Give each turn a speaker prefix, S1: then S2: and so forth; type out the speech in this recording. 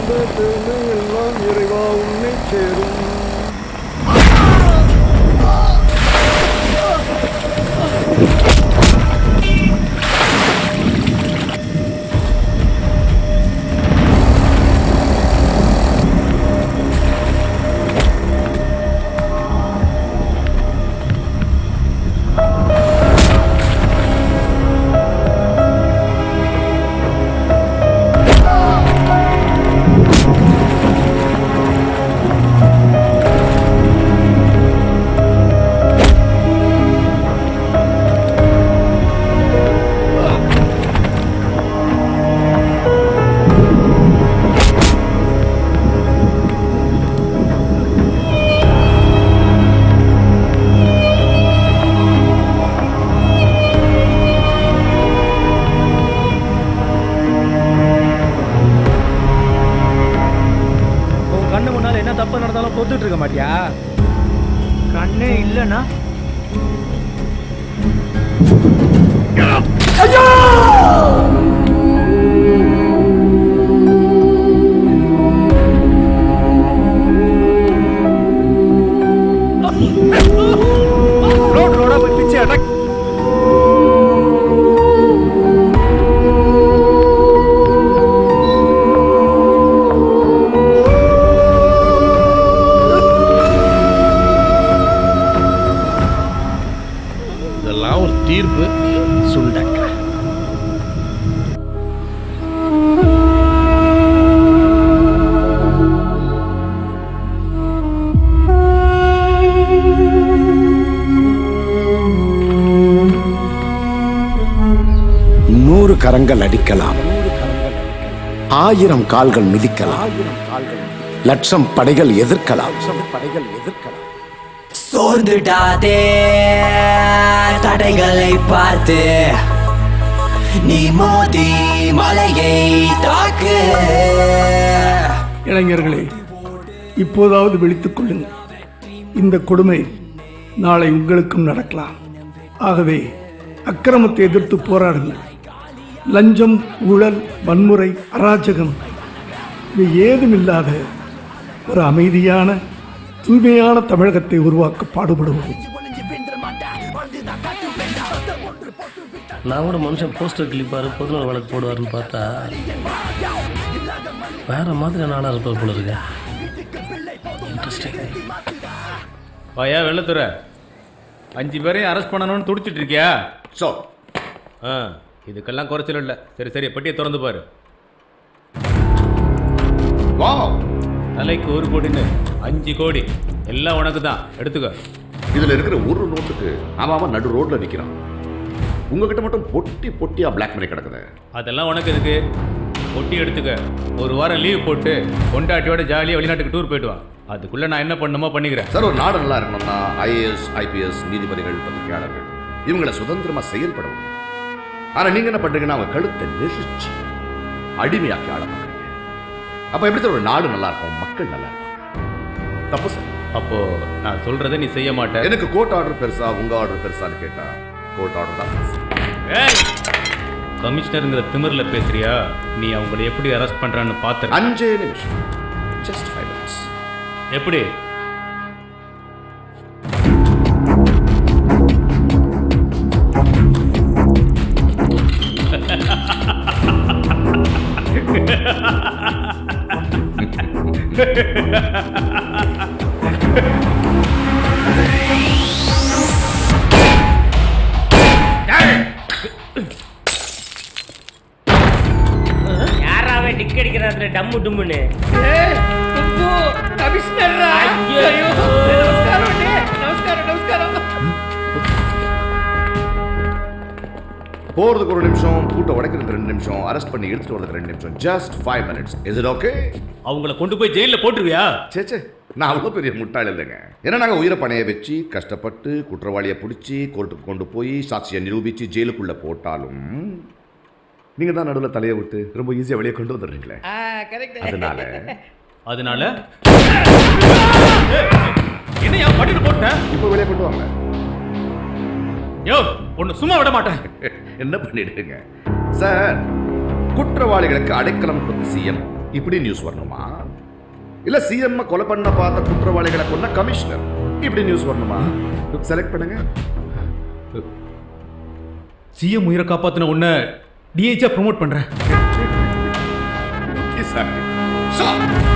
S1: வந்த பெருமை எல்லாம் இறைவா உன்னை சேரும்
S2: உன் கண்ணு முன்னால என்ன தப்பு நடந்தாலும் பொறுத்துட்டு இருக்க மாட்டியா கண்ணே இல்லைன்னா ரோட் ரோடா போய் பிச்சை அடக்
S3: இதெல்லாம் ஒரு தீர்ப்பு சுண்டக்கா
S4: நூறு கரங்கள் அடிக்கலாம் ஆயிரம் கால்கள் மிதிக்கலாம் லட்சம் படைகள் எதிர்க்கலாம் படைகள் எதிர்க்கலாம்
S5: சோர்ந்துடாதே தடைகளை பார்த்து நீ மோதி மலையை தாக்கு
S1: இளைஞர்களே இப்போதாவது விழித்துக் கொள்ளுங்கள் இந்த கொடுமை நாளை உங்களுக்கும் நடக்கலாம் ஆகவே அக்கிரமத்தை எதிர்த்து போராடுங்கள் லஞ்சம் ஊழல் வன்முறை அராஜகம் இது ஏதுமில்லாத ஒரு அமைதியான தூய்மையான தமிழகத்தை உருவாக்க பாடுபடுவோம்
S6: நான் கூட மனுஷன் போஸ்டர் கிளிப்பாரு பொதுநல வழக்கு போடுவாருன்னு பார்த்தா வேற மாதிரி நானா இருப்பார் போல இருக்கு இன்ட்ரெஸ்டிங்
S7: வாயா வெள்ளத்துறை அஞ்சு பேரையும் அரெஸ்ட் பண்ணணும்னு துடிச்சிட்டு இருக்கியா
S8: ஸோ
S7: ஆ இதுக்கெல்லாம் குறைச்சல் இல்லை சரி சரி பெட்டியை திறந்து பாரு
S8: வா
S7: தலைக்கு ஒரு கோடின்னு அஞ்சு கோடி எல்லாம் உனக்கு தான் எடுத்துக்கோ
S8: இதுல இருக்கிற ஒரு நோட்டுக்கு அவன் அவன் நடு ரோட்ல நிக்கிறான் உங்ககிட்ட மட்டும் பொட்டி பொட்டியா பிளாக் மணி கிடக்குது
S7: அதெல்லாம் உனக்கு எதுக்கு ஒட்டி எடுத்துக்க ஒரு வாரம் லீவ் போட்டு கொண்டாட்டியோட ஜாலியாக வெளிநாட்டுக்கு டூர் போயிட்டு வா அதுக்குள்ளே நான் என்ன பண்ணுமோ பண்ணிக்கிறேன்
S8: சார் ஒரு நாடு நல்லா இருக்கணும்னா ஐஏஎஸ் ஐபிஎஸ் நீதிபதிகள் பத்திரிகையாளர்கள் இவங்களை சுதந்திரமா செயல்படவும் ஆனா நீங்க என்ன பண்றீங்கன்னா அவங்க கழுத்தை நெரிச்சு அடிமையாக்கி ஆள பார்க்குறீங்க அப்ப எப்படி சார் ஒரு நாடு நல்லா இருக்கும் மக்கள் நல்லா இருப்பாங்க தப்பு சார்
S7: அப்போ நான் சொல்றதை நீ செய்ய மாட்டேன்
S8: எனக்கு கோர்ட் ஆர்டர் பெருசா உங்க ஆர்டர் பெருசான்னு கேட்டா கோர்ட் ஆர்டர் தான் பெருசு.
S7: ஏய்! கமிஷனருங்கிற திமிரில் பேசுறியா நீ அவங்கள எப்படி அரெஸ்ட் பண்றான்னு பார்த்து
S8: அஞ்சே நிமிஷம் ஜஸ்ட் ஃபைவ் மினிட்ஸ்
S7: எப்படி
S9: யாராவே டிக் அடிக்கிறாரு டம்மு டும்முன்னு ஐயோ.
S8: போறதுக்கு ஒரு நிமிஷம் பூட்டை உடைக்கிறதுக்கு ரெண்டு நிமிஷம் அரெஸ்ட் பண்ணி எடுத்துட்டு வரதுக்கு ரெண்டு நிமிஷம் just five minutes is it okay
S7: அவங்கள கொண்டு போய் ஜெயிலில் போட்டுருவியா
S8: சேச்சே நான் அவ்வளோ பெரிய முட்டாள் இல்லைங்க ஏன்னா நாங்கள் உயிரை பணைய வச்சு கஷ்டப்பட்டு குற்றவாளியை பிடிச்சி கோர்ட்டுக்கு கொண்டு போய் சாட்சியை நிரூபித்து ஜெயிலுக்குள்ளே போட்டாலும் நீங்கள் தான் நடுவில் தலையை விட்டு ரொம்ப ஈஸியாக வெளியே கொண்டு வந்துடுறீங்களே அதனால
S7: அதனால என்னையா பண்ணிட்டு போட்டேன்
S8: இப்போ வெளியே கொண்டு வாங்க
S7: யோ ஒன்னு சும்மா விட மாட்டேன்
S8: என்ன பண்ணிடுங்க சார் குற்றவாளிகளுக்கு அடைக்கலம் கொடுத்த சிஎம் இப்படி நியூஸ் வரணுமா இல்ல சிஎம் கொலை பண்ண பார்த்த குற்றவாளிகளை கொன்ன கமிஷனர் இப்படி நியூஸ் வரணுமா செலக்ட் பண்ணுங்க
S7: சிஎம் உயிரை காப்பாத்தின உன்னை டிஹெச்சா ப்ரோமோட் பண்றேன்
S8: Exactly. So,